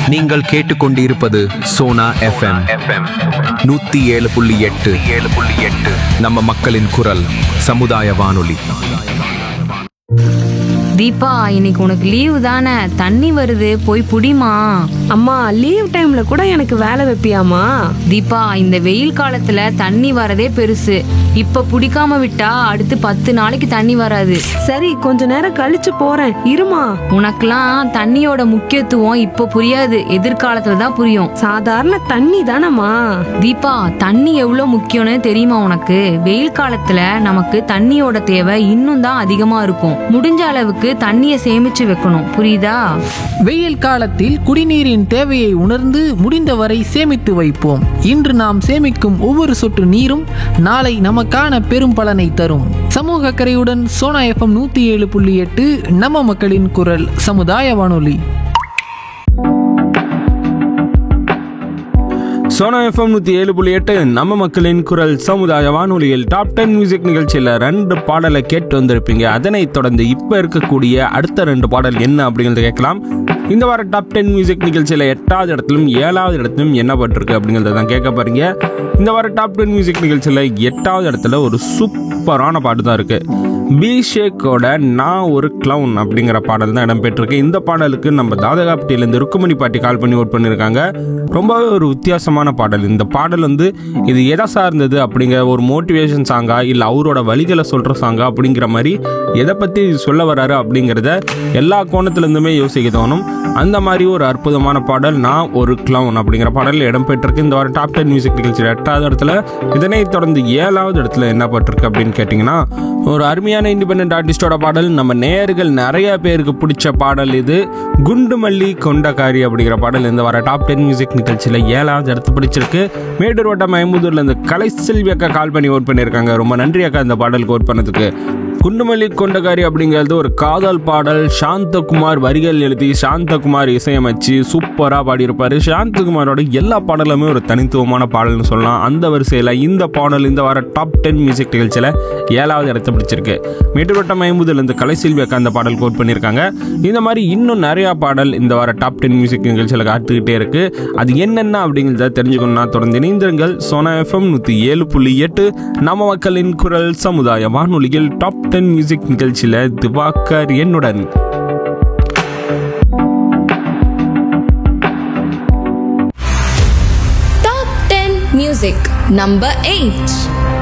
நீங்கள் கேட்டுக்கொண்டிருப்பது சோனா எஃப்எம் நூத்தி ஏழு புள்ளி எட்டு ஏழு புள்ளி எட்டு நம்ம மக்களின் குரல் சமுதாய வானொலி தீபா இன்னைக்கு உனக்கு லீவு தானே தண்ணி வருது போய் புடிமா அம்மா லீவ் டைம்ல கூட எனக்கு வேலை வைப்பியாமா தீபா இந்த வெயில் காலத்துல தண்ணி வரதே பெருசு இப்ப புடிக்காம விட்டா அடுத்து பத்து நாளைக்கு தண்ணி வராது சரி கொஞ்ச நேரம் கழிச்சு போறேன் இருமா உனக்கெல்லாம் தண்ணியோட முக்கியத்துவம் இப்ப புரியாது எதிர்காலத்துல தான் புரியும் சாதாரண தண்ணி தானம்மா தீபா தண்ணி எவ்வளவு முக்கியம்னு தெரியுமா உனக்கு வெயில் காலத்துல நமக்கு தண்ணியோட தேவை இன்னும் தான் அதிகமா இருக்கும் முடிஞ்ச அளவுக்கு தண்ணிய சேமிச்சு வைக்கணும் புரியுதா வெயில் காலத்தில் குடிநீரின் தேவையை உணர்ந்து முடிந்தவரை சேமித்து வைப்போம் இன்று நாம் சேமிக்கும் ஒவ்வொரு சொட்டு நீரும் நாளை நமக்கான பெரும் பலனை தரும் சமூக அக்கறையுடன் சோனா எஃப்எம் நூத்தி ஏழு புள்ளி எட்டு நம்ம மக்களின் குரல் சமுதாய வானொலி சோனா எஃப்எம் நூற்றி ஏழு புள்ளி எட்டு நம்ம மக்களின் குரல் சமுதாய வானொலியில் டாப் டென் மியூசிக் நிகழ்ச்சியில் ரெண்டு பாடலை கேட்டு வந்திருப்பீங்க அதனைத் தொடர்ந்து இப்போ இருக்கக்கூடிய அடுத்த ரெண்டு பாடல் என்ன அப்படிங்கிறத கேட்கலாம் இந்த வார டாப் டென் மியூசிக் நிகழ்ச்சியில் எட்டாவது இடத்திலும் ஏழாவது இடத்திலும் என்ன பட்டிருக்கு அப்படிங்கிறத தான் கேட்க போறீங்க இந்த வார டாப் டென் மியூசிக் நிகழ்ச்சியில் எட்டாவது இடத்துல ஒரு சூப்பரான பாட்டு தான் இருக்கு பி ஷேக்கோட நான் ஒரு கிளவுன் அப்படிங்கிற பாடல் தான் இடம்பெற்றிருக்கு இந்த பாடலுக்கு நம்ம தாதகாப்பட்டியிலேருந்து ருக்குமணி பாட்டி கால் பண்ணி ஓட் பண்ணியிருக்காங்க ரொம்பவே ஒரு வித்தியாசமான பாடல் இந்த பாடல் வந்து இது எதை சார்ந்தது அப்படிங்கிற ஒரு மோட்டிவேஷன் சாங்கா இல்லை அவரோட வழிகளை சொல்கிற சாங்கா அப்படிங்கிற மாதிரி எதை பற்றி சொல்ல வராரு அப்படிங்கிறத எல்லா கோணத்துலேருந்துமே யோசிக்க தோணும் அந்த மாதிரி ஒரு அற்புதமான பாடல் நான் ஒரு கிளவுன் அப்படிங்கிற பாடல் இடம்பெற்றிருக்கு இந்த வாரம் டாப் டென் மியூசிக் நிகழ்ச்சியில் எட்டாவது இடத்துல இதனைத் தொடர்ந்து ஏழாவது இடத்துல என்ன பட்டிருக்கு அப்படின்னு கேட்டிங்கன்னா ஒரு அருமையான இண்டிபெண்ட் ஆர்டிஸ்டோட பாடல் நம்ம நேயர்கள் நிறைய பேருக்கு பிடிச்ச பாடல் இது குண்டு மல்லி கொண்டக்காரி அப்படிங்கிற பாடல் இந்த வர டாப் டென் மியூசிக் நிகழ்ச்சியில் ஏழாவது இடத்து பிடிச்சிருக்கு மேட்டூர் வட்டம் ஐம்பதூர்ல இருந்து கலை செல்வி அக்கா கால் பண்ணி ஓட் பண்ணியிருக்காங்க ரொம்ப நன்றி அக்கா இந்த பாடலுக்கு ஓட் பண்ணதுக்கு குண்டுமல்லி கொண்டகாரி அப்படிங்கிறது ஒரு காதல் பாடல் சாந்தகுமார் வரிகள் எழுதி சாந்தகுமார் இசையமைச்சு சூப்பராக பாடியிருப்பாரு சாந்தகுமாரோட எல்லா பாடலுமே ஒரு தனித்துவமான பாடல்னு சொல்லலாம் அந்த வரிசையில் இந்த பாடல் இந்த வார டாப் டென் மியூசிக் நிகழ்ச்சியில் ஏழாவது இடத்தை பிடிச்சிருக்கு மேட்டுவட்டம் ஐம்பதுலேருந்து கலை செல்வி அக்கா அந்த பாடல் கோட் பண்ணியிருக்காங்க இந்த மாதிரி இன்னும் நிறையா பாடல் இந்த வார டாப் டென் மியூசிக் நிகழ்ச்சியில் காத்துக்கிட்டே இருக்கு அது என்னென்ன அப்படிங்கிறத தெரிஞ்சுக்கணும்னா தொடர்ந்து இணைந்திருங்கள் சோனா எஃப்எம் நூற்றி ஏழு புள்ளி எட்டு நம்ம மக்களின் குரல் சமுதாய வானொலியில் டாப் டென் மியூசிக் நிகழ்ச்சியில் திவாகர் என்னுடன் Top 10 Music Number 8